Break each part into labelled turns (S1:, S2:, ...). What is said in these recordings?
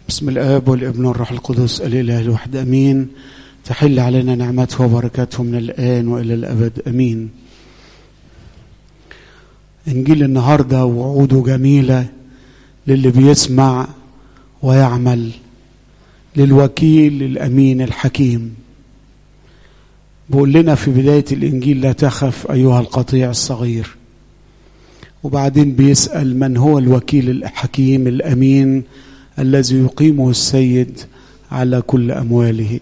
S1: بسم الآب والابن والروح القدس الإله الواحد أمين تحل علينا نعمته وبركاته من الآن وإلى الأبد أمين إنجيل النهاردة وعوده جميلة للي بيسمع ويعمل للوكيل الأمين الحكيم بيقول لنا في بداية الإنجيل لا تخف أيها القطيع الصغير وبعدين بيسأل من هو الوكيل الحكيم الأمين الذي يقيمه السيد على كل أمواله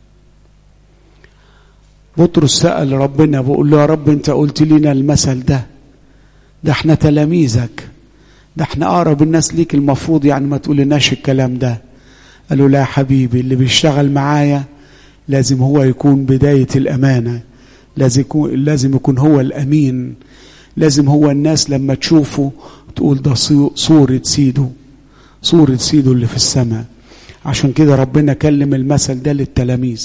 S1: بطرس سأل ربنا بيقول له يا رب أنت قلت لنا المثل ده ده احنا تلاميذك ده احنا أقرب الناس ليك المفروض يعني ما تقولناش الكلام ده قالوا لا يا حبيبي اللي بيشتغل معايا لازم هو يكون بداية الأمانة لازم يكون, لازم يكون هو الأمين لازم هو الناس لما تشوفه تقول ده صورة سيده صورة سيده اللي في السماء عشان كده ربنا كلم المثل ده للتلاميذ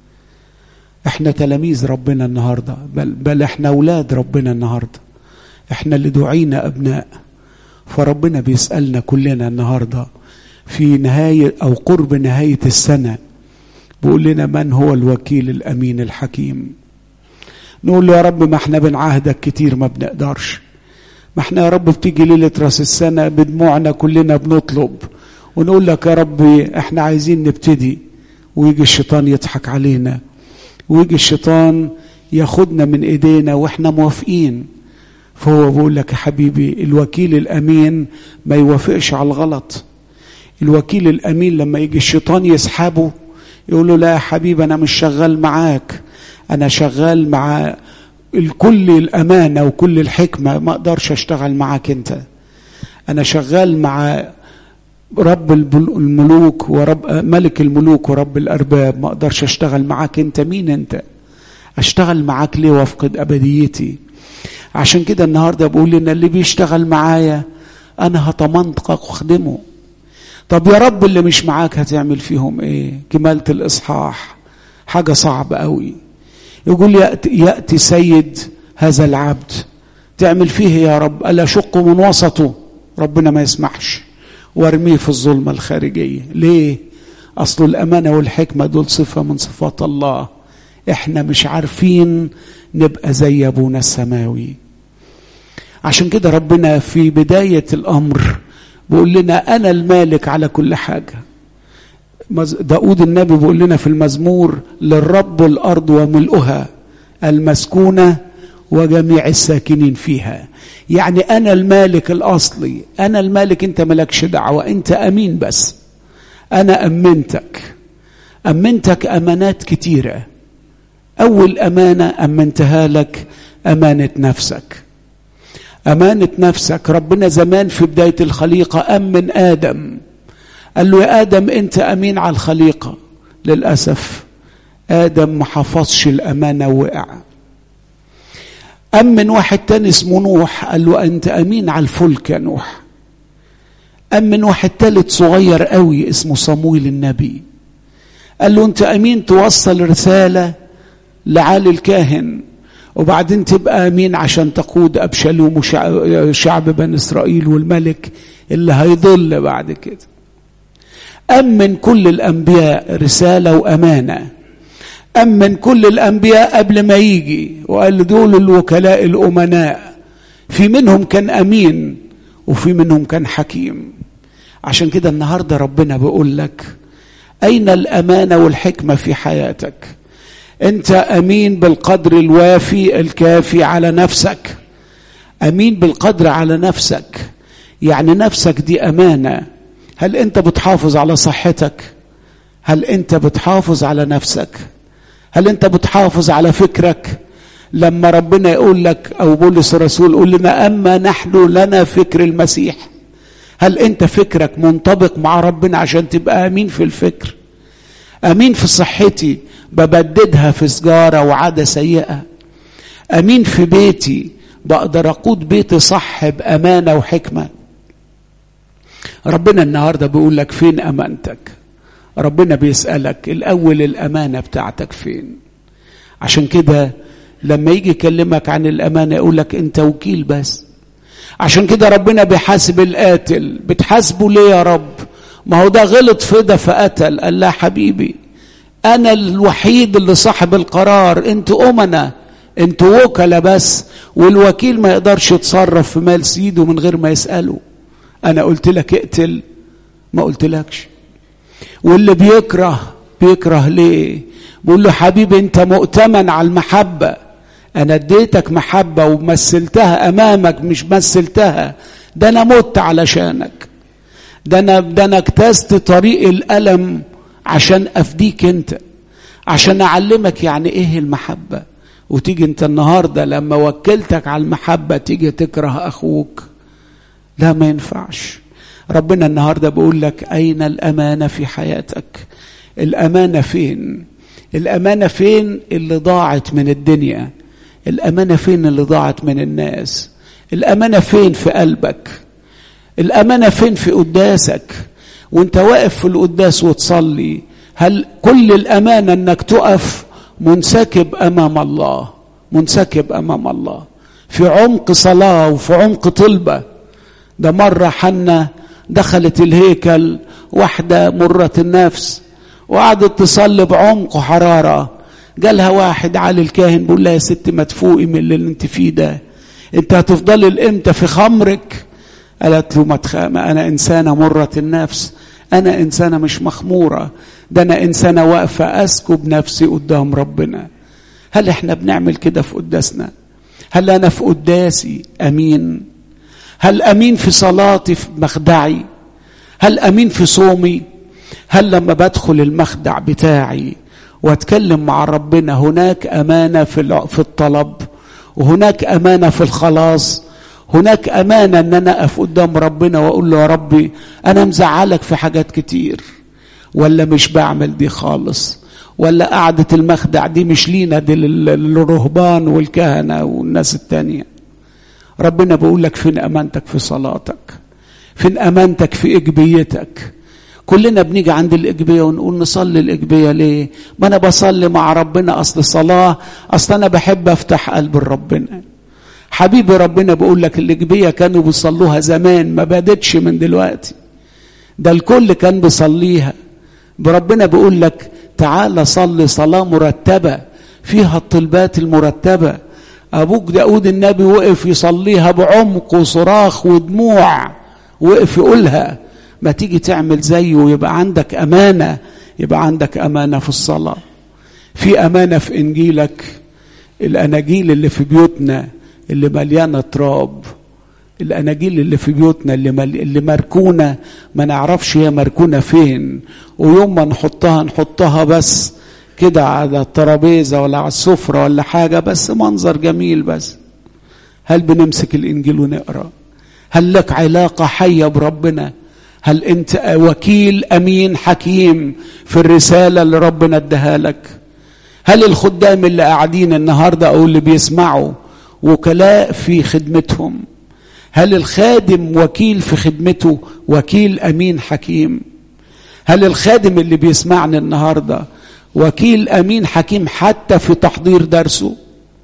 S1: احنا تلاميذ ربنا النهاردة بل, بل احنا اولاد ربنا النهاردة احنا اللي دعينا ابناء فربنا بيسألنا كلنا النهاردة في نهاية او قرب نهاية السنة بيقول لنا من هو الوكيل الامين الحكيم نقول له يا رب ما احنا بنعاهدك كتير ما بنقدرش ما احنا يا رب بتيجي ليلة راس السنة بدموعنا كلنا بنطلب ونقول لك يا ربي احنا عايزين نبتدي ويجي الشيطان يضحك علينا ويجي الشيطان ياخدنا من ايدينا واحنا موافقين فهو بيقول لك يا حبيبي الوكيل الامين ما يوافقش على الغلط الوكيل الامين لما يجي الشيطان يسحبه يقول له لا يا حبيبي انا مش شغال معاك انا شغال مع الكل الامانه وكل الحكمه ما اقدرش اشتغل معاك انت انا شغال مع رب الملوك ورب ملك الملوك ورب الارباب ما اقدرش اشتغل معاك انت مين انت اشتغل معاك ليه وافقد ابديتي عشان كده النهارده بقول لنا اللي بيشتغل معايا انا هطمنطقك واخدمه طب يا رب اللي مش معاك هتعمل فيهم ايه كمالة الاصحاح حاجة صعبة قوي يقول يأتي, يأتي سيد هذا العبد تعمل فيه يا رب ألا شق من وسطه ربنا ما يسمحش وارميه في الظلمة الخارجية ليه أصل الأمانة والحكمة دول صفة من صفات الله احنا مش عارفين نبقى زي أبونا السماوي عشان كده ربنا في بداية الأمر بيقول لنا أنا المالك على كل حاجة داود النبي بيقول لنا في المزمور للرب الأرض وملؤها المسكونة وجميع الساكنين فيها يعني أنا المالك الأصلي أنا المالك أنت ملكش دعوة أنت أمين بس أنا أمنتك أمنتك أمانات كتيرة أول أمانة أمنتها لك أمانة نفسك أمانة نفسك ربنا زمان في بداية الخليقة أمن آدم قال له يا آدم أنت أمين على الخليقة للأسف آدم ما حفظش الأمانة وقع أمن واحد تاني اسمه نوح قال له أنت أمين على الفلك يا نوح أمن واحد تالت صغير قوي اسمه صمويل النبي قال له أنت أمين توصل رسالة لعالي الكاهن وبعدين تبقى أمين عشان تقود أبشالوم وشعب بني إسرائيل والملك اللي هيضل بعد كده أمن كل الأنبياء رسالة وأمانة أمن كل الأنبياء قبل ما يجي وقال دول الوكلاء الأمناء في منهم كان أمين وفي منهم كان حكيم عشان كده النهاردة ربنا بيقول لك أين الأمانة والحكمة في حياتك أنت أمين بالقدر الوافي الكافي على نفسك أمين بالقدر على نفسك يعني نفسك دي أمانة هل أنت بتحافظ على صحتك هل أنت بتحافظ على نفسك هل أنت بتحافظ على فكرك لما ربنا يقول لك أو بولس الرسول يقول لنا أما نحن لنا فكر المسيح هل أنت فكرك منطبق مع ربنا عشان تبقى أمين في الفكر أمين في صحتي ببددها في سجارة وعادة سيئة أمين في بيتي بقدر أقود بيتي صح بأمانة وحكمة ربنا النهارده بيقول لك فين امانتك ربنا بيسالك الاول الامانه بتاعتك فين عشان كده لما يجي يكلمك عن الامانه يقول لك انت وكيل بس عشان كده ربنا بيحاسب القاتل بتحاسبه ليه يا رب ما هو ده غلط في ده فقتل قال لا حبيبي انا الوحيد اللي صاحب القرار انتوا امنا انتوا وكلاء بس والوكيل ما يقدرش يتصرف في مال سيده من غير ما يساله انا قلت لك اقتل ما قلتلكش واللي بيكره بيكره ليه بقول له حبيبي انت مؤتمن على المحبه انا اديتك محبه ومثلتها امامك مش مثلتها ده انا مت علشانك ده انا ده انا اجتزت طريق الالم عشان افديك انت عشان اعلمك يعني ايه المحبه وتيجي انت النهارده لما وكلتك على المحبه تيجي تكره اخوك لا ما ينفعش ربنا النهارده بيقول لك اين الامانه في حياتك الامانه فين الامانه فين اللي ضاعت من الدنيا الامانه فين اللي ضاعت من الناس الامانه فين في قلبك الامانه فين في قداسك وانت واقف في القداس وتصلي هل كل الامانه انك تقف منسكب امام الله منسكب امام الله في عمق صلاه وفي عمق طلبه ده مره حنه دخلت الهيكل واحده مره النفس وقعدت تصلي بعمق وحراره جالها واحد علي الكاهن بيقول لها يا ست ما تفوقي من اللي انت فيه ده انت هتفضلي الامتى في خمرك قالت له ما تخام انا انسانه مره النفس انا انسانه مش مخموره ده انا انسانه واقفه اسكب نفسي قدام ربنا هل احنا بنعمل كده في قداسنا هل انا في قداسي امين هل امين في صلاتي في مخدعي هل امين في صومي هل لما بدخل المخدع بتاعي واتكلم مع ربنا هناك امانه في في الطلب وهناك امانه في الخلاص هناك امانه ان انا اقف قدام ربنا واقول له يا ربي انا مزعلك في حاجات كتير ولا مش بعمل دي خالص ولا قعدة المخدع دي مش لينا دي للرهبان والكهنة والناس التانية ربنا بيقول لك فين أمانتك في صلاتك فين أمانتك في إجبيتك كلنا بنيجي عند الإجبية ونقول نصلي الإجبية ليه ما أنا بصلي مع ربنا أصل صلاة أصل أنا بحب أفتح قلب ربنا حبيبي ربنا بيقول لك الإجبية كانوا بيصلوها زمان ما بدتش من دلوقتي ده الكل كان بيصليها بربنا بيقول لك تعالى صلي صلاة مرتبة فيها الطلبات المرتبة أبوك داود النبي وقف يصليها بعمق وصراخ ودموع وقف يقولها ما تيجي تعمل زيه ويبقى عندك أمانة يبقى عندك أمانة في الصلاة في أمانة في إنجيلك الأناجيل اللي في بيوتنا اللي مليانة تراب الاناجيل اللي في بيوتنا اللي مل... اللي مركونه ما نعرفش هي مركونه فين ويوم ما نحطها نحطها بس كده على الترابيزه ولا على السفره ولا حاجه بس منظر جميل بس هل بنمسك الانجيل ونقرا هل لك علاقه حيه بربنا هل انت وكيل امين حكيم في الرساله اللي ربنا اداها لك هل الخدام اللي قاعدين النهارده او اللي بيسمعوا وكلاء في خدمتهم هل الخادم وكيل في خدمته وكيل امين حكيم هل الخادم اللي بيسمعني النهارده وكيل امين حكيم حتى في تحضير درسه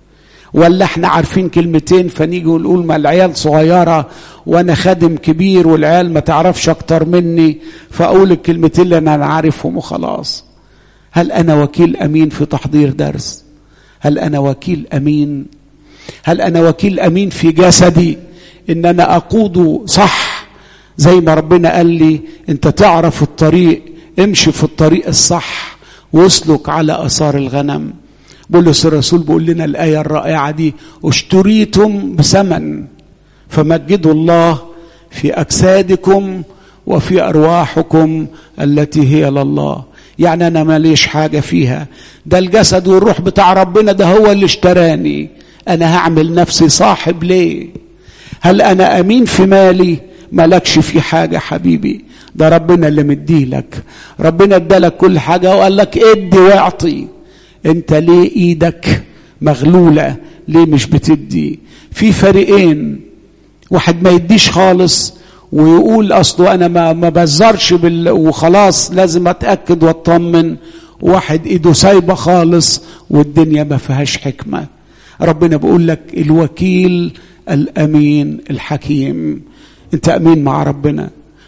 S1: ولا احنا عارفين كلمتين فنيجي ونقول ما العيال صغيره وانا خادم كبير والعيال ما تعرفش اكتر مني فاقول الكلمتين اللي انا عارفهم وخلاص هل انا وكيل امين في تحضير درس هل انا وكيل امين هل انا وكيل امين في جسدي ان انا اقوده صح زي ما ربنا قال لي انت تعرف الطريق امشي في الطريق الصح واسلك على اثار الغنم بولس الرسول بيقول لنا الايه الرائعه دي اشتريتم بثمن فمجدوا الله في اجسادكم وفي ارواحكم التي هي لله يعني انا ماليش حاجه فيها ده الجسد والروح بتاع ربنا ده هو اللي اشتراني انا هعمل نفسي صاحب ليه هل انا امين في مالي مالكش في حاجه حبيبي ده ربنا اللي مديلك ربنا ادالك كل حاجه وقال لك ادي واعطي انت ليه ايدك مغلوله ليه مش بتدي في فريقين واحد ما يديش خالص ويقول اصله انا ما ما بزرش بال وخلاص لازم اتاكد واطمن واحد ايده سايبه خالص والدنيا ما فيهاش حكمه ربنا بيقول لك الوكيل الامين الحكيم انت امين مع ربنا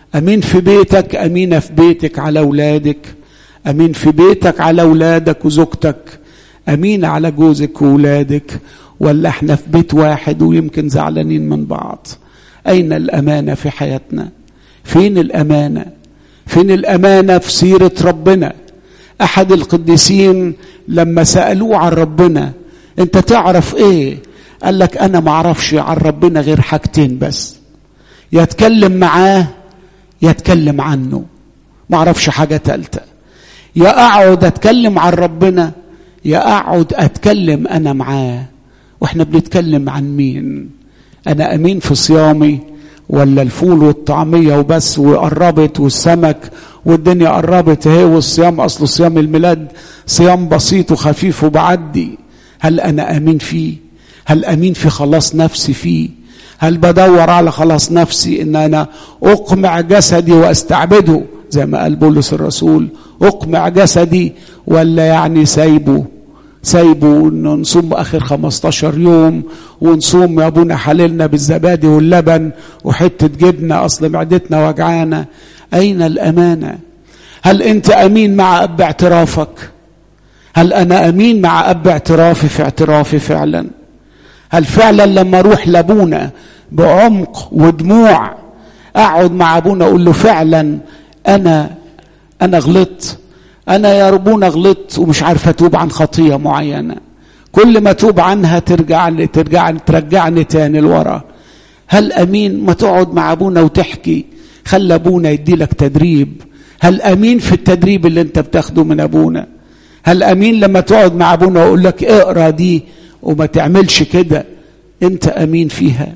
S1: امين في بيتك امينه في بيتك على اولادك امين في بيتك على اولادك وزوجتك امين على جوزك واولادك ولا احنا في بيت واحد ويمكن زعلانين من بعض اين الامانه في حياتنا فين الامانه فين الامانه في سيره ربنا احد القديسين لما سالوه عن ربنا انت تعرف ايه قال لك انا ما اعرفش عن ربنا غير حاجتين بس يتكلم معاه يتكلم عنه ما اعرفش حاجه ثالثه يا اقعد اتكلم عن ربنا يا اقعد اتكلم انا معاه واحنا بنتكلم عن مين انا امين في صيامي ولا الفول والطعميه وبس وقربت والسمك والدنيا قربت اهي والصيام اصله صيام الميلاد صيام بسيط وخفيف وبعدي هل انا امين فيه هل امين في خلاص نفسي فيه هل بدور على خلاص نفسي ان انا اقمع جسدي واستعبده زي ما قال بولس الرسول اقمع جسدي ولا يعني سايبه سايبه نصوم اخر 15 يوم ونصوم يا ابونا حللنا بالزبادي واللبن وحته جبنه اصل معدتنا وجعانه اين الامانه هل انت امين مع اب اعترافك هل انا امين مع اب اعترافي في اعترافي فعلا هل فعلا لما اروح لابونا بعمق ودموع اقعد مع ابونا اقول له فعلا انا انا غلطت انا يا ربنا غلطت ومش عارف اتوب عن خطيه معينه كل ما اتوب عنها ترجع لي ترجع ترجعني تاني لورا هل امين ما تقعد مع ابونا وتحكي خلي ابونا يدي لك تدريب هل امين في التدريب اللي انت بتاخده من ابونا هل امين لما تقعد مع ابونا ويقول لك اقرا دي وما تعملش كده انت امين فيها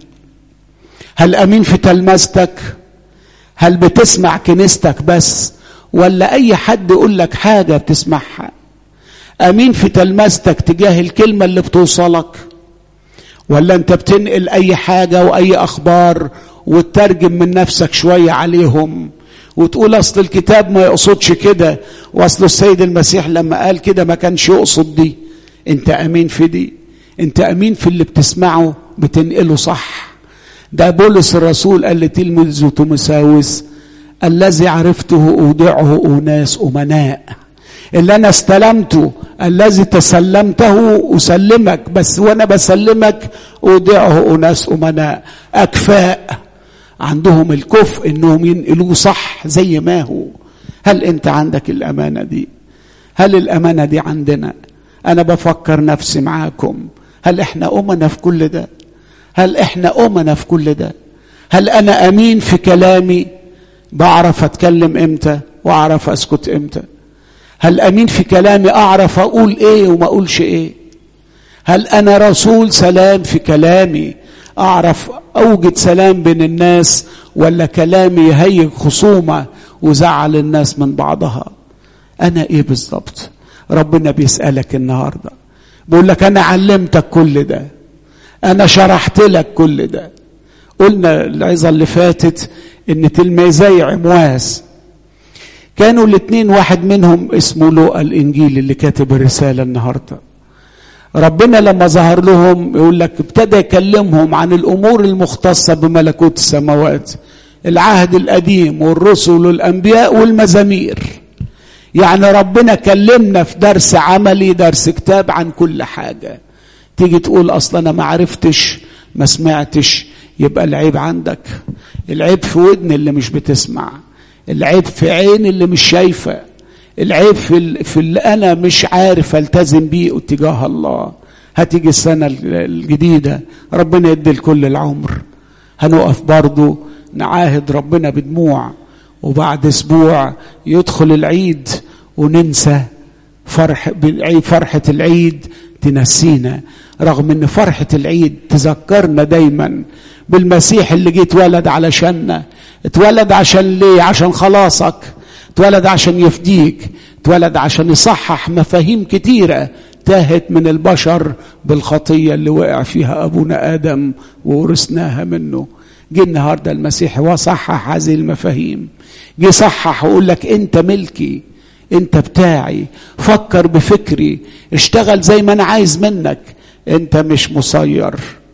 S1: هل امين في تلمذتك هل بتسمع كنيستك بس ولا اي حد يقول لك حاجه بتسمعها امين في تلمذتك تجاه الكلمه اللي بتوصلك ولا انت بتنقل اي حاجه واي اخبار وتترجم من نفسك شويه عليهم وتقول اصل الكتاب ما يقصدش كده واصل السيد المسيح لما قال كده ما كانش يقصد دي انت امين في دي انت امين في اللي بتسمعه بتنقله صح ده بولس الرسول قال لتلميذه تيموثاوس الذي عرفته اودعه اناس امناء اللي انا استلمته الذي تسلمته اسلمك بس وانا بسلمك اودعه اناس امناء اكفاء عندهم الكفء انهم ينقلوه صح زي ما هو هل انت عندك الامانه دي هل الامانه دي عندنا انا بفكر نفسي معاكم هل احنا امنا في كل ده هل احنا امنا في كل ده هل انا امين في كلامي بعرف اتكلم امتى واعرف اسكت امتى هل امين في كلامي اعرف اقول ايه وما اقولش ايه هل انا رسول سلام في كلامي اعرف اوجد سلام بين الناس ولا كلامي يهيج خصومه وزعل الناس من بعضها انا ايه بالظبط ربنا بيسالك النهارده بيقول لك انا علمتك كل ده انا شرحت لك كل ده قلنا العظه اللي فاتت ان تلميذي عمواس كانوا الاثنين واحد منهم اسمه لوقا الانجيل اللي كاتب الرساله النهارده ربنا لما ظهر لهم يقول لك ابتدى يكلمهم عن الامور المختصه بملكوت السماوات العهد القديم والرسل والانبياء والمزامير يعني ربنا كلمنا في درس عملي درس كتاب عن كل حاجه تيجي تقول اصلا انا ما عرفتش ما سمعتش يبقى العيب عندك العيب في ودن اللي مش بتسمع العيب في عين اللي مش شايفه العيب في, في اللي انا مش عارف التزم بيه اتجاه الله هتيجي السنه الجديده ربنا يدي الكل العمر هنقف برضه نعاهد ربنا بدموع وبعد اسبوع يدخل العيد وننسى فرح فرحه العيد تنسينا رغم ان فرحه العيد تذكرنا دايما بالمسيح اللي جه اتولد علشاننا اتولد عشان ليه عشان خلاصك اتولد عشان يفديك اتولد عشان يصحح مفاهيم كتيرة تاهت من البشر بالخطية اللي وقع فيها أبونا آدم وورثناها منه جه النهاردة المسيح وصحح هذه المفاهيم جه صحح ويقول لك أنت ملكي أنت بتاعي فكر بفكري اشتغل زي ما أنا عايز منك أنت مش مسير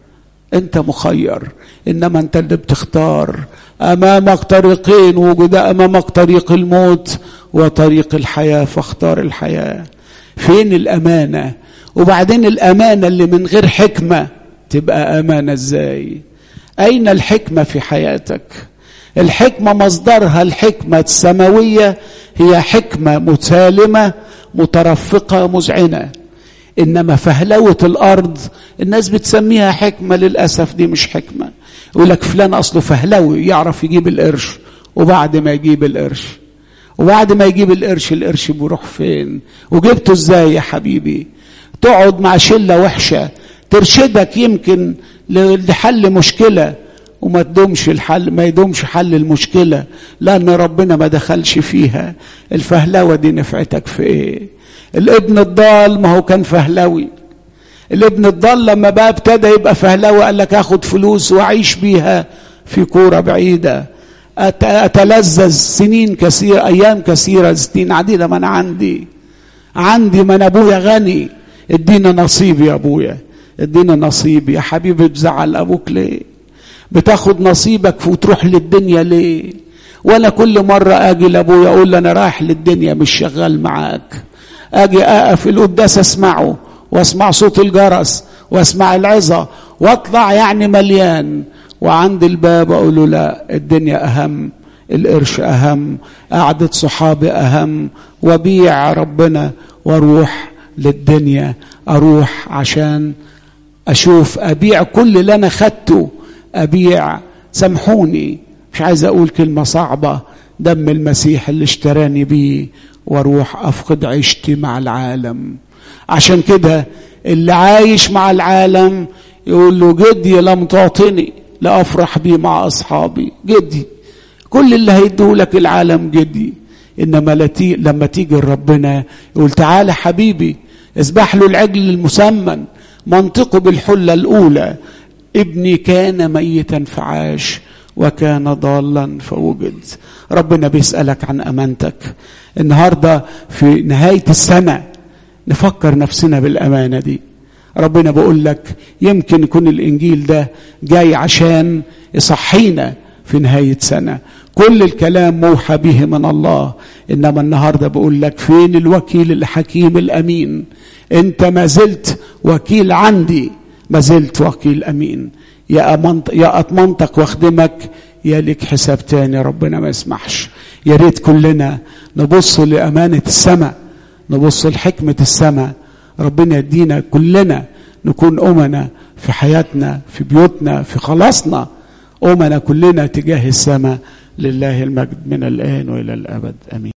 S1: انت مخير انما انت اللي بتختار امامك طريقين وجد امامك طريق الموت وطريق الحياه فاختار الحياه فين الامانه وبعدين الامانه اللي من غير حكمه تبقى امانه ازاي اين الحكمه في حياتك الحكمه مصدرها الحكمه السماويه هي حكمه مسالمه مترفقه مذعنه انما فهلوه الارض الناس بتسميها حكمه للاسف دي مش حكمه يقول لك فلان اصله فهلوي يعرف يجيب القرش وبعد ما يجيب القرش وبعد ما يجيب القرش القرش بيروح فين وجبته ازاي يا حبيبي تقعد مع شله وحشه ترشدك يمكن لحل مشكله وما تدومش الحل ما يدومش حل المشكله لان ربنا ما دخلش فيها الفهلوه دي نفعتك في ايه الابن الضال ما هو كان فهلوي الابن الضال لما بقى ابتدى يبقى فهلوي قال لك اخد فلوس واعيش بيها في كوره بعيده اتلذذ سنين كثيره ايام كثيره سنين عديده ما انا عندي عندي ما انا ابويا غني ادينا نصيب يا ابويا ادينا نصيب يا حبيبي بزعل ابوك ليه بتاخد نصيبك وتروح للدنيا ليه وانا كل مره اجي لابويا اقول له انا رايح للدنيا مش شغال معاك اجي اقف القداس اسمعه واسمع صوت الجرس واسمع العظه واطلع يعني مليان وعند الباب اقول له لا الدنيا اهم القرش اهم قعده صحابي اهم وبيع ربنا واروح للدنيا اروح عشان اشوف ابيع كل اللي انا خدته ابيع سامحوني مش عايز اقول كلمه صعبه دم المسيح اللي اشتراني بيه واروح افقد عيشتي مع العالم عشان كده اللي عايش مع العالم يقول له جدي لم تعطني لافرح بيه مع اصحابي جدي كل اللي هيديهولك العالم جدي انما لتي لما تيجي لربنا يقول تعالى حبيبي اذبح له العجل المسمن منطقه بالحله الاولى ابني كان ميتا فعاش وكان ضالا فوجد ربنا بيسالك عن امانتك النهارده في نهايه السنه نفكر نفسنا بالامانه دي ربنا بيقول لك يمكن يكون الانجيل ده جاي عشان يصحينا في نهايه سنه كل الكلام موحى به من الله انما النهارده بقول لك فين الوكيل الحكيم الامين انت ما زلت وكيل عندي ما زلت وكيل امين يا أمنت يا اطمنتك واخدمك يا لك حساب تاني ربنا ما يسمحش يا ريت كلنا نبص لامانه السماء نبص لحكمه السماء ربنا يدينا كلنا نكون امنا في حياتنا في بيوتنا في خلاصنا امنا كلنا تجاه السماء لله المجد من الان والى الابد امين